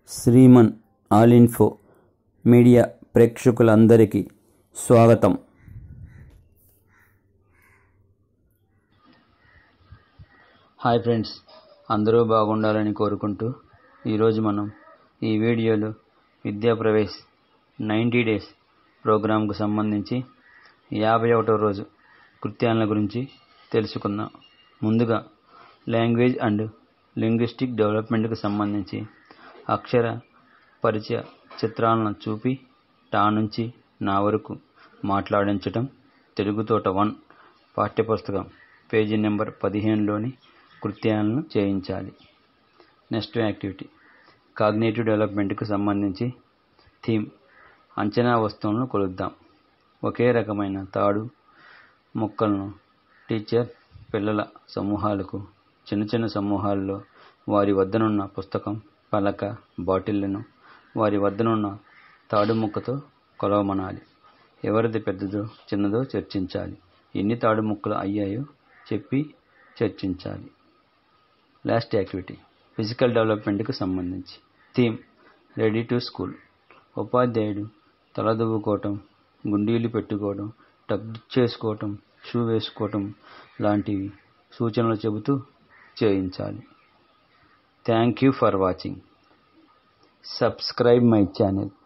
శ్రీమన్ all info media ప్రేక్షకులందరికీ స్వాగతం హాయ్ ఫ్రెండ్స్ అందరూ బాగుండాలని కోరుకుంటూ ఈరోజు మనం ఈ వీడియోలో విద్యా ప్రవేశ్ నైంటీ డేస్ ప్రోగ్రాంకు సంబంధించి యాభై ఒకటో రోజు కృత్యాల గురించి తెలుసుకుందాం ముందుగా లాంగ్వేజ్ అండ్ లింగ్విస్టిక్ డెవలప్మెంట్కి సంబంధించి అక్షర పరిచయ చిత్రాలను చూపి టా నుంచి నా వరకు మాట్లాడించటం తెలుగుతోట వన్ పాఠ్యపుస్తకం పేజీ నెంబర్ పదిహేనులోని కృత్యాలను చేయించాలి నెక్స్ట్ యాక్టివిటీ కాగ్నేటివ్ డెవలప్మెంట్కి సంబంధించి థీమ్ అంచనా వస్తువులను కొలుద్దాం ఒకే రకమైన తాడు మొక్కలను టీచర్ పిల్లల సమూహాలకు చిన్న చిన్న సమూహాల్లో వారి వద్దనున్న పుస్తకం పలక బాటిళ్లను వారి వద్దనున్న తాడు ముక్కతో కొలవమనాలి ఎవరిది పెద్దదో చిన్నదో చర్చించాలి ఎన్ని తాడు ముక్కలు అయ్యాయో చెప్పి చర్చించాలి లాస్ట్ యాక్టివిటీ ఫిజికల్ డెవలప్మెంట్కి సంబంధించి థీమ్ రెడీ టు స్కూల్ ఉపాధ్యాయుడు తలదువ్వుకోవటం గుండీలు పెట్టుకోవడం టక్ చేసుకోవటం షూ వేసుకోవటం లాంటివి సూచనలు చెబుతూ చేయించాలి thank you for watching subscribe my channel